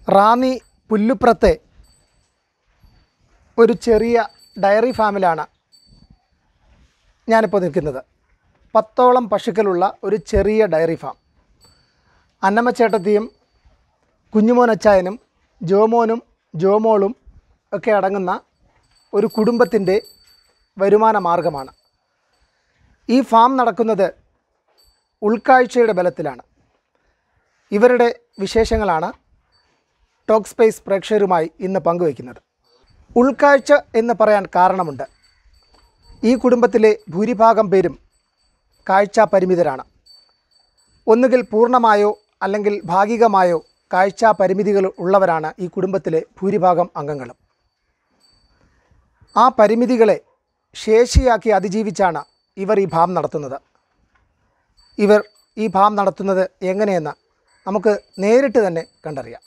റാന്നി പുല്ലുപ്രത്തെ ഒരു ചെറിയ ഡയറി ഫാമിലാണ് ഞാനിപ്പോൾ നിൽക്കുന്നത് പത്തോളം പശുക്കളുള്ള ഒരു ചെറിയ ഡയറി ഫാം അന്നമ്മച്ചേട്ടത്തിയും കുഞ്ഞുമോനച്ചായനും ജോമോനും ജോമോളും ഒക്കെ അടങ്ങുന്ന ഒരു കുടുംബത്തിൻ്റെ വരുമാന മാർഗമാണ് ഈ ഫാം നടക്കുന്നത് ഉൾക്കാഴ്ചയുടെ ബലത്തിലാണ് ഇവരുടെ വിശേഷങ്ങളാണ് ടോക്ക് സ്പേസ് പ്രേക്ഷകരുമായി ഇന്ന് പങ്കുവയ്ക്കുന്നത് ഉൾക്കാഴ്ച എന്ന് പറയാൻ കാരണമുണ്ട് ഈ കുടുംബത്തിലെ ഭൂരിഭാഗം പേരും കാഴ്ച പരിമിതരാണ് ഒന്നുകിൽ പൂർണ്ണമായോ അല്ലെങ്കിൽ ഭാഗികമായോ കാഴ്ച പരിമിതികൾ ഉള്ളവരാണ് ഈ കുടുംബത്തിലെ ഭൂരിഭാഗം അംഗങ്ങളും ആ പരിമിതികളെ ശേഷിയാക്കി അതിജീവിച്ചാണ് ഇവർ ഈ ഭാം നടത്തുന്നത് ഇവർ ഈ ഭാം നടത്തുന്നത് എങ്ങനെയെന്ന് നമുക്ക് നേരിട്ട് തന്നെ കണ്ടറിയാം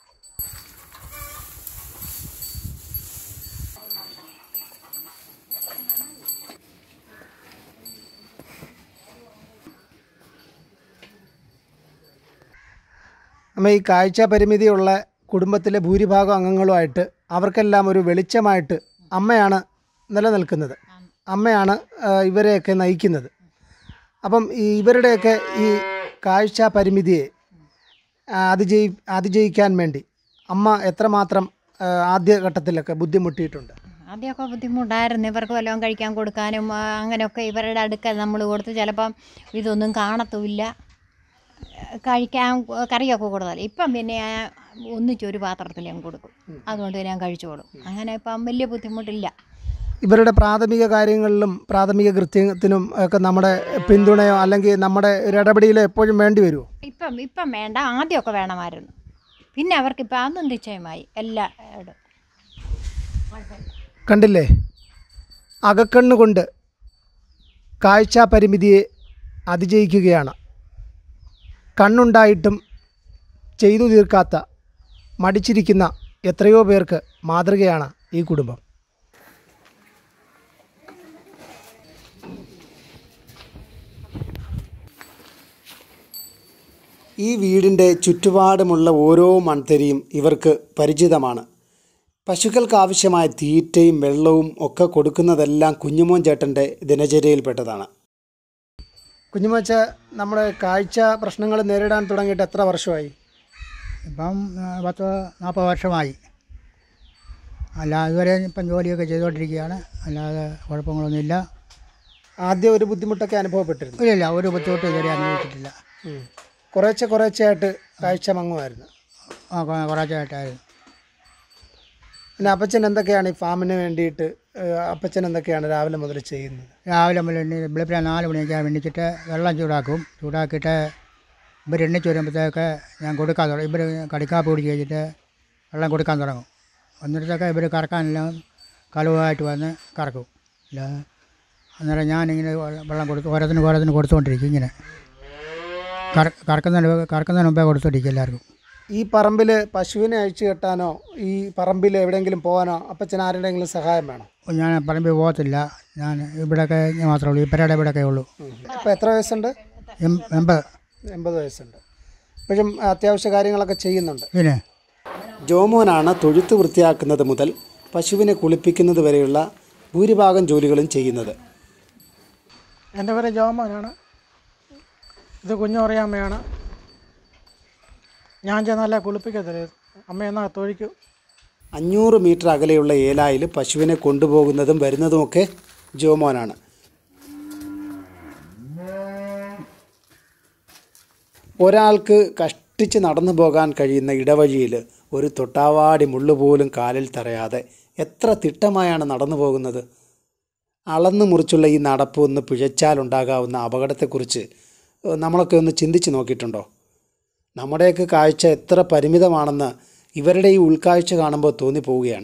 നമ്മ ഈ കാഴ്ച പരിമിതിയുള്ള കുടുംബത്തിലെ ഭൂരിഭാഗം അംഗങ്ങളുമായിട്ട് അവർക്കെല്ലാം ഒരു വെളിച്ചമായിട്ട് അമ്മയാണ് നിലനിൽക്കുന്നത് അമ്മയാണ് ആ, ഇവരെയൊക്കെ നയിക്കുന്നത് അപ്പം ഈ ഇവരുടെയൊക്കെ ഈ കാഴ്ച പരിമിതിയെ ആ, അതിജയി അതിജയിക്കാൻ വേണ്ടി അമ്മ എത്രമാത്രം ആ, ആദ്യഘട്ടത്തിലൊക്കെ ബുദ്ധിമുട്ടിയിട്ടുണ്ട് ആദ്യമൊക്കെ ബുദ്ധിമുട്ടായിരുന്നു ഇവർക്ക് വല്ലതും കഴിക്കാൻ കൊടുക്കാനും ആ, അങ്ങനെയൊക്കെ ഇവരുടെ അടുക്കൽ നമ്മൾ കൊടുത്ത് ചിലപ്പം ഇതൊന്നും കാണത്തുമില്ല കഴിക്കാൻ കറിയൊക്കെ കൊടുത്താൽ ഇപ്പം പിന്നെ ഞാൻ ഒന്നിച്ചൊരു പാത്രത്തിൽ ഞാൻ കൊടുക്കും അതുകൊണ്ട് ഞാൻ കഴിച്ചോളും അങ്ങനെ ഇപ്പം വലിയ ബുദ്ധിമുട്ടില്ല ഇവരുടെ പ്രാഥമിക കാര്യങ്ങളിലും പ്രാഥമിക കൃത്യത്തിനും ഒക്കെ നമ്മുടെ പിന്തുണയോ അല്ലെങ്കിൽ നമ്മുടെ ഒരു ഇടപെടലോ എപ്പോഴും വേണ്ടി വരുമോ ഇപ്പം ഇപ്പം വേണ്ട ആദ്യമൊക്കെ വേണമായിരുന്നു പിന്നെ അവർക്ക് ഇപ്പം അതൊന്നും നിശ്ചയമായി എല്ലാ ഇടും കണ്ടില്ലേ അകക്കണ്ണുകൊണ്ട് കാഴ്ച പരിമിതിയെ അതിജയിക്കുകയാണ് കണ്ണുണ്ടായിട്ടും ചെയ്തു തീർക്കാത്ത മടിച്ചിരിക്കുന്ന എത്രയോ പേർക്ക് മാതൃകയാണ് ഈ കുടുംബം ഈ വീടിൻ്റെ ചുറ്റുപാടുമുള്ള ഓരോ മൺതരിയും ഇവർക്ക് പരിചിതമാണ് പശുക്കൾക്ക് ആവശ്യമായ തീറ്റയും വെള്ളവും ഒക്കെ കൊടുക്കുന്നതെല്ലാം കുഞ്ഞുമോൻ ചേട്ടൻ്റെ ദിനചര്യയിൽപ്പെട്ടതാണ് കുഞ്ഞുമോച്ച നമ്മുടെ കാഴ്ച പ്രശ്നങ്ങൾ നേരിടാൻ തുടങ്ങിയിട്ട് എത്ര വർഷമായി ഇപ്പം ആ, പത്ത് നാൽപ്പത് വർഷമായി അല്ല ഇതുവരെ ഇപ്പം ജോലിയൊക്കെ ചെയ്തുകൊണ്ടിരിക്കുകയാണ് അല്ലാതെ കുഴപ്പങ്ങളൊന്നുമില്ല ആദ്യം ഒരു ബുദ്ധിമുട്ടൊക്കെ അനുഭവപ്പെട്ടിരുന്നു ഇല്ല ഇല്ല ഒരു ബുദ്ധിമുട്ടും ഇതുവരെ അനുഭവിച്ചിട്ടില്ല ഉം. കുറേശ്ശെ കുറേശ്ശെയായിട്ട് കാഴ്ച മങ്ങുമായിരുന്നു ആ കൊ- കുറച്ചായിട്ടായിരുന്നു പിന്നെ അപ്പച്ചൻ എന്തൊക്കെയാണ് ഈ ഫാമിന് വേണ്ടിയിട്ട് ഏഹ്, അപ്പച്ചൻ എന്തൊക്കെയാണ് രാവിലെ മുതൽ ചെയ്യുന്നത് രാവിലെ മുതൽ എണ്ണി വെളുപ്പിനെ നാല് മണിയൊക്കെ എണ്ണിച്ചിട്ട് വെള്ളം ചൂടാക്കും ചൂടാക്കിയിട്ട് ഇവർ എണ്ണിച്ച് വരുമ്പോഴത്തേക്ക് ഞാൻ കൊടുക്കാൻ തുടങ്ങും ഇവർ കടിക്കാപ്പ് പിടിച്ച് കഴിഞ്ഞിട്ട് വെള്ളം കൊടുക്കാൻ തുടങ്ങും എന്നിട്ടൊക്കെ ഇവർ കറക്കാനെല്ലാം കലുവായിട്ട് വന്ന് കറക്കും ഇല്ല അന്നേരം ഞാനിങ്ങനെ വെള്ളം- വെള്ളം കൊടുത്ത് ഓരോത്തിന് ഓരോത്തിന് കൊടുത്തുകൊണ്ടിരിക്കും ഇങ്ങനെ കറ കറക്കുന്നതിന് കറക്കുന്നതിന് മുമ്പേ കൊടുത്തോണ്ടിരിക്കും എല്ലാവർക്കും ഈ പറമ്പിൽ പശുവിനെ അഴിച്ചു കെട്ടാനോ ഈ പറമ്പിൽ എവിടെയെങ്കിലും പോകാനോ അപ്പച്ചൻ ആരുടെയെങ്കിലും സഹായം വേണം ഞാൻ പറമ്പിൽ പോകത്തില്ല ഞാൻ ഇവിടെയൊക്കെ ഞാൻ മാത്രമേ ഉള്ളൂ ഈ പെരയുടെ ഇവിടെയൊക്കെ ഉള്ളൂ ഇപ്പോൾ എത്ര വയസ്സുണ്ട് എം എൺപത് എൺപത് വയസ്സുണ്ട് ഇപ്പോഴും അത്യാവശ്യ കാര്യങ്ങളൊക്കെ ചെയ്യുന്നുണ്ട് പിന്നെ ജോമോനാണ് തൊഴുത്ത് വൃത്തിയാക്കുന്നത് മുതൽ പശുവിനെ കുളിപ്പിക്കുന്നത് വരെയുള്ള ഭൂരിഭാഗം ജോലികളും ചെയ്യുന്നത് എൻ്റെ പേര് ജോമോനാണ് ഇത് കുഞ്ഞുറിയാമ്മയാണ് ഞാൻ ചെന്നല്ല കുളിപ്പിക്കത്തില്ല അമ്മയെന്നാ തൊഴിക്കും അഞ്ഞൂറ് മീറ്റർ അകലെയുള്ള ഏലായിൽ പശുവിനെ കൊണ്ടുപോകുന്നതും വരുന്നതുമൊക്കെ ജോമോനാണ് ഒരാൾക്ക് കഷ്ടിച്ച് നടന്നു പോകാൻ കഴിയുന്ന ഇടവഴിയിൽ ഒരു തൊട്ടാവാടി മുള്ളുപോലും കാലിൽ തറയാതെ എത്ര തിട്ടമായാണ് നടന്നു പോകുന്നത് അളന്നു മുറിച്ചുള്ള ഈ നടപ്പ് ഒന്ന് പിഴച്ചാലുണ്ടാകാവുന്ന അപകടത്തെക്കുറിച്ച് ഏഹ്, നമ്മളൊക്കെ ഒന്ന് ചിന്തിച്ച് നോക്കിയിട്ടുണ്ടോ നമ്മുടെയൊക്കെ കാഴ്ച എത്ര പരിമിതമാണെന്ന് ഇവരുടെ ഈ ഉൾക്കാഴ്ച കാണുമ്പോൾ തോന്നിപ്പോവുകയാണ്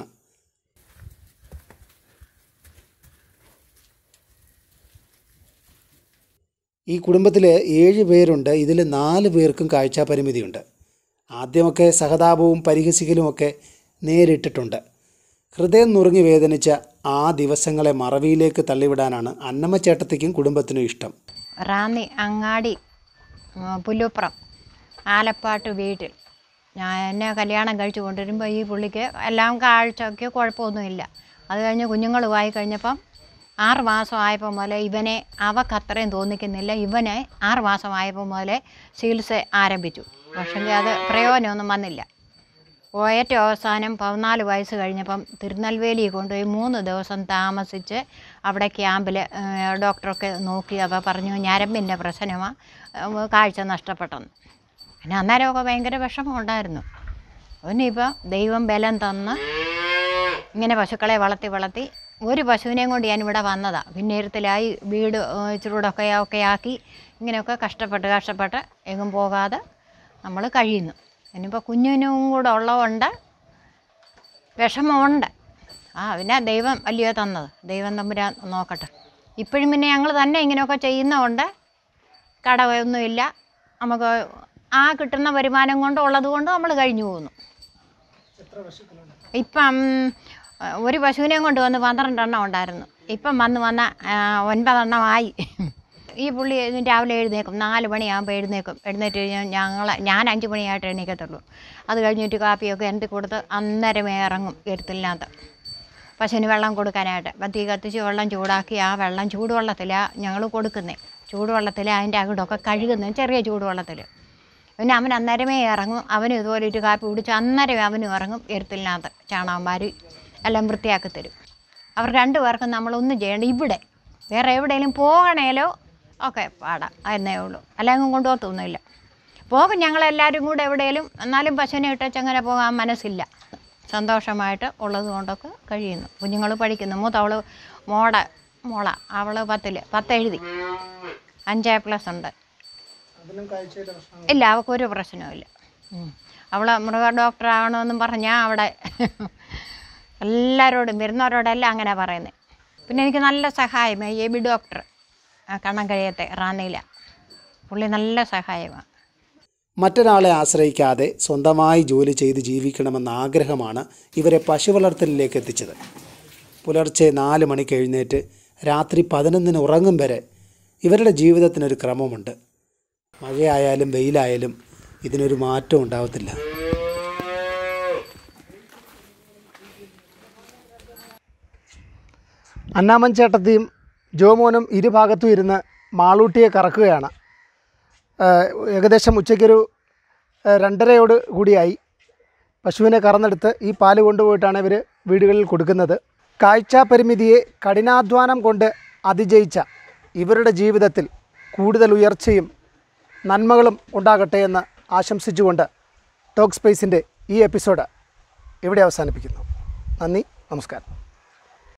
ഈ കുടുംബത്തിൽ ഏഴ് പേരുണ്ട് ഇതിൽ നാല് പേർക്കും കാഴ്ചാ പരിമിതിയുണ്ട് ആദ്യമൊക്കെ സഹതാപവും പരിഹസിക്കലുമൊക്കെ നേരിട്ടിട്ടുണ്ട് ഹൃദയം നുറുങ്ങി വേദനിച്ച ആ ദിവസങ്ങളെ മറവിയിലേക്ക് തള്ളിവിടാനാണ് അന്നമ്മ ചേട്ടത്തിക്കും കുടുംബത്തിനും ഇഷ്ടം റാന്നി അങ്ങാടി ആ, പുല്ലുപ്രം ആലപ്പാട്ട് വീട്ടിൽ ഞാൻ എന്നെ കല്യാണം കഴിച്ച് കൊണ്ടുവരുമ്പോൾ ഈ പുള്ളിക്ക് എല്ലാം കാഴ്ചയ്ക്ക് കുഴപ്പമൊന്നുമില്ല അത് കഴിഞ്ഞ് കുഞ്ഞുങ്ങളുമായി കഴിഞ്ഞപ്പം ആറ് മാസം ആയപ്പോൾ മുതലേ ഇവനെ അവക്ക് അത്രയും തോന്നിക്കുന്നില്ല ഇവനെ ആറ് മാസം ആയപ്പോൾ മുതലേ ചികിത്സ ആരംഭിച്ചു പക്ഷെങ്കിൽ അത് പ്രയോജനമൊന്നും വന്നില്ല ഓ, ഏറ്റവും അവസാനം പതിനാല് വയസ്സ് കഴിഞ്ഞപ്പം തിരുനെൽവേലി കൊണ്ടുപോയി മൂന്ന് ദിവസം താമസിച്ച് അവിടെ ക്യാമ്പിൽ ഡോക്ടറൊക്കെ നോക്കി അപ്പോൾ പറഞ്ഞു ഞരമ്പിൻ്റെ പ്രശ്നമാണ് കാഴ്ച നഷ്ടപ്പെട്ടെന്ന് പിന്നെ അന്നേരമൊക്കെ ഭയങ്കര വിഷമം ഉണ്ടായിരുന്നു അവനിപ്പോൾ ദൈവം ബലം തന്ന് ഇങ്ങനെ പശുക്കളെ വളർത്തി വളർത്തി ഒരു പശുവിനെയും കൊണ്ട് ഞാൻ ഇവിടെ വന്നതാണ് പിന്നേരത്തിലായി വീട് ഏഹ്, ഇച്ചിരൂടെ ഒക്കെ ഒക്കെ ആക്കി ഇങ്ങനെയൊക്കെ കഷ്ടപ്പെട്ട് കഷ്ടപ്പെട്ട് എങ്ങും പോകാതെ നമ്മൾ കഴിയുന്നു ഇനിയിപ്പോൾ കുഞ്ഞിനും കൂടെ ഉള്ളതുകൊണ്ട് വിഷമമുണ്ട് ആ പിന്നെ ദൈവം വലിയ തന്നത് ദൈവം തമ്പുരാൻ നോക്കട്ടെ ഇപ്പോഴും പിന്നെ ഞങ്ങൾ തന്നെ ഇങ്ങനെയൊക്കെ ചെയ്യുന്നതുകൊണ്ട് കടമൊന്നുമില്ല നമുക്ക് ആ കിട്ടുന്ന വരുമാനം കൊണ്ട് ഉള്ളത് കൊണ്ട് നമ്മൾ കഴിഞ്ഞു പോകുന്നു ഇപ്പം ആ, ഒരു പശുവിനെയും കൊണ്ട് വന്ന് പന്ത്രണ്ടെണ്ണം ഉണ്ടായിരുന്നു ഇപ്പം വന്ന് വന്ന ആ, ഒൻപതെണ്ണമായി ഈ പുള്ളി എഴുന്നേ- രാവിലെ എഴുന്നേക്കും നാല് മണിയാകുമ്പോൾ എഴുന്നേക്കും എഴുന്നേറ്റ് കഴിഞ്ഞാൽ ഞങ്ങൾ ഞാൻ അഞ്ച് മണിയായിട്ട് എണീക്കത്തുള്ളൂ അത് കഴിഞ്ഞിട്ട് കാപ്പിയൊക്കെ എന്തി കൊടുത്ത് അന്നേരമേ ഇറങ്ങും എരുത്തില്ലാത്ത പശുവിന് വെള്ളം കൊടുക്കാനായിട്ട് അപ്പം തീ കത്തിച്ച് വെള്ളം ചൂടാക്കി ആ വെള്ളം ചൂടുവെള്ളത്തിലാണ് ഞങ്ങൾ കൊടുക്കുന്നത് ചൂടുവെള്ളത്തിൽ അതിൻ്റെ അകിടൊക്കെ കഴുകുന്നത് ചെറിയ ചൂടുവെള്ളത്തിൽ പിന്നെ അവൻ അന്നേരമേ ഇറങ്ങും അവനും ഇതുപോലെ ഒരു കാപ്പി കുടിച്ച് അന്നേരമേ അവനും ഇറങ്ങും എരുത്തിനകത്ത് ചാണകം വാരി എല്ലാം വൃത്തിയാക്കി തരും അവർ രണ്ടു പേർക്കും നമ്മളൊന്നും ചെയ്യേണ്ട ഇവിടെ വേറെ എവിടെയെങ്കിലും പോകണേലോ ഒക്കെ പാടാം എന്നേ ഉള്ളൂ അല്ലെങ്കിൽ കൊണ്ടുപോകത്തൊന്നുമില്ല പോകും ഞങ്ങളെല്ലാവരും കൂടെ എവിടെയെങ്കിലും എന്നാലും പശുവിനെ ഇട്ടേച്ച് അങ്ങനെ പോകാൻ മനസ്സില്ല സന്തോഷമായിട്ട് ഉള്ളത് കൊണ്ടൊക്കെ കഴിയുന്നു കുഞ്ഞുങ്ങൾ പഠിക്കുന്നു മൂത്തവള് മോടെ മോള അവൾ പത്തിൽ പത്തെഴുതി അഞ്ച് എ പ്ലസ് ഉണ്ട് ഇല്ല അവൾക്കൊരു പ്രശ്നവുമില്ല അവൾ മൃഗ ഡോക്ടർ ആകണമെന്നും പറഞ്ഞാൽ അവിടെ എല്ലാവരോടും വരുന്നവരോടെല്ലാം അങ്ങനെ പറയുന്നത് പിന്നെ എനിക്ക് നല്ല സഹായം എ ബി ഡോക്ടർ കണ്ണം കഴിയത്തെ റാന്നിയില പുള്ളി നല്ല സഹായമാണ് മറ്റൊരാളെ ആശ്രയിക്കാതെ സ്വന്തമായി ജോലി ചെയ്ത് ജീവിക്കണമെന്ന ആഗ്രഹമാണ് ഇവരെ പശു വളർത്തലിലേക്ക് എത്തിച്ചത് പുലർച്ചെ നാല് മണിക്ക് എഴുന്നേറ്റ് രാത്രി പതിനൊന്നിന് ഉറങ്ങും വരെ ഇവരുടെ ജീവിതത്തിനൊരു ക്രമമുണ്ട് മഴയായാലും വെയിലായാലും ഇതിനൊരു മാറ്റം ഉണ്ടാവത്തില്ല അന്നാമൻ ചേട്ടത്തിയും ജോമോനും ഇരുഭാഗത്തും ഇരുന്ന് മാളൂട്ടിയെ കറക്കുകയാണ് ഏഹ് ഏകദേശം ഉച്ചയ്ക്കൊരു ഏഹ് രണ്ടരയോട് കൂടിയായി പശുവിനെ കറന്നെടുത്ത് ഈ പാല് കൊണ്ടുപോയിട്ടാണ് ഇവർ വീടുകളിൽ കൊടുക്കുന്നത് കാഴ്ചാ പരിമിതിയെ കഠിനാധ്വാനം കൊണ്ട് അതിജയിച്ച ഇവരുടെ ജീവിതത്തിൽ കൂടുതൽ ഉയർച്ചയും നന്മകളും ഉണ്ടാകട്ടെ എന്ന് ആശംസിച്ചുകൊണ്ട് ടോക്ക് സ്പേസിൻ്റെ ഈ എപ്പിസോഡ് ഇവിടെ അവസാനിപ്പിക്കുന്നു നന്ദി നമസ്കാരം